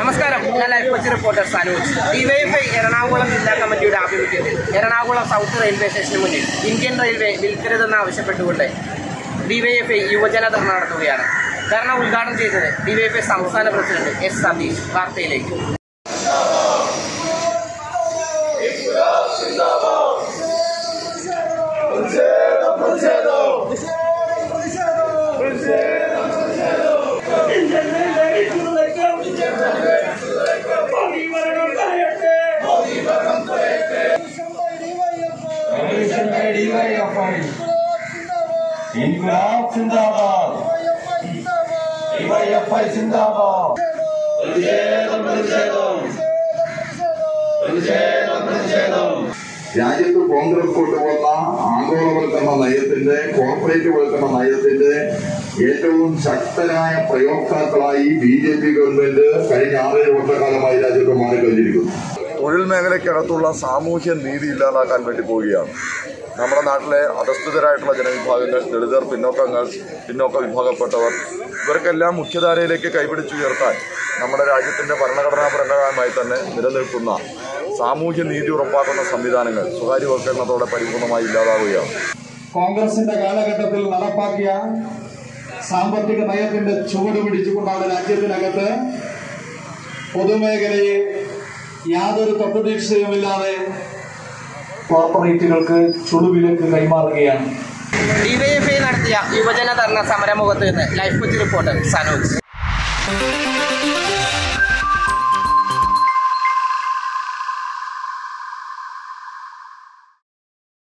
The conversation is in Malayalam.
നമസ്കാരം ഞാൻ life Kochi reporter Sanoj DYFI Ernakulam ജില്ലാ കമ്മിറ്റിയുടെ ആഭിമുഖ്യത്തിൽ എറണാകുളം സൗത്ത് റെയിൽവേ സ്റ്റേഷന് മുന്നിൽ ഇന്ത്യൻ റെയിൽവേ വിൽക്കരുതെന്ന് ആവശ്യപ്പെട്ടുകൊണ്ട് ഡിവൈഎഫ്ഐ യുവജന ധർണ നടത്തുകയാണ് ധർണ ഉദ്ഘാടനം ചെയ്തത് ഡിവൈഎഫ്ഐ സംസ്ഥാന പ്രസിഡന്റ് എസ് സതീഷ് വാർത്തയിലേക്ക് ഇൻകുലാബ് സിന്ദാബാദ് ഡിവൈഎഫ്ഐ സിന്ദാബാദ് പ്രതിഷേധം പ്രതിഷേധം പ്രതിഷേധം പ്രതിഷേധം രാജ്യത്ത് കോൺഗ്രസ് കൊണ്ടുവന്ന ആഗോളവൽക്കരണ നയത്തിന്റെ കോർപ്പറേറ്റ് വൽക്കരണ നയത്തിന്റെ ഏറ്റവും ശക്തരായ പ്രയോക്താക്കളായി ബി ജെ പി ഗവൺമെന്റ് കഴിഞ്ഞ ആറേഴ് വർഷക്കാലമായി രാജ്യത്ത് മാറിക്കഴിഞ്ഞിരിക്കുന്നു തൊഴിൽ മേഖലയ്ക്കകത്തുള്ള സാമൂഹ്യ നീതി ഇല്ലാതാക്കാൻ വേണ്ടി പോവുകയാണ് നമ്മുടെ നാട്ടിലെ അധസ്ഥിതരായിട്ടുള്ള ജനവിഭാഗങ്ങൾ ദളിതർ പിന്നോക്കങ്ങൾ പിന്നോക്ക വിഭാഗപ്പെട്ടവർ ഇവർക്കെല്ലാം മുഖ്യധാരയിലേക്ക് കൈപിടിച്ചുയർത്താൻ നമ്മുടെ രാജ്യത്തിന്റെ ഭരണഘടനാപരമായി തന്നെ നിലനിൽക്കുന്ന സാമൂഹ്യ നീതി ഉറപ്പാക്കുന്ന സംവിധാനങ്ങൾ സ്വകാര്യവൽക്കരണത്തോടെ പരിപൂർണമായി ഇല്ലാതാവുകയാണ് കോൺഗ്രസിന്റെ കാലഘട്ടത്തിൽ നടപ്പാക്കിയ സാമ്പത്തിക നയത്തിന്റെ ചുവട് പിടിച്ചുകൊണ്ടാണ് രാജ്യത്തിനകത്ത് പൊതുമേഖലയെ യാതൊരു തത്വദീക്ഷയുമില്ലാതെ കോർപ്പറേറ്റുകൾക്ക് ചുടുവിലേക്ക് കൈമാറുകയാണ് ഡിവൈഎഫ്ഐ നടത്തിയ യുവജന ധർണ സമരമുഖത്ത് നിന്ന് ലൈഫ് കൊച്ചി റിപ്പോർട്ടർ സനോജ്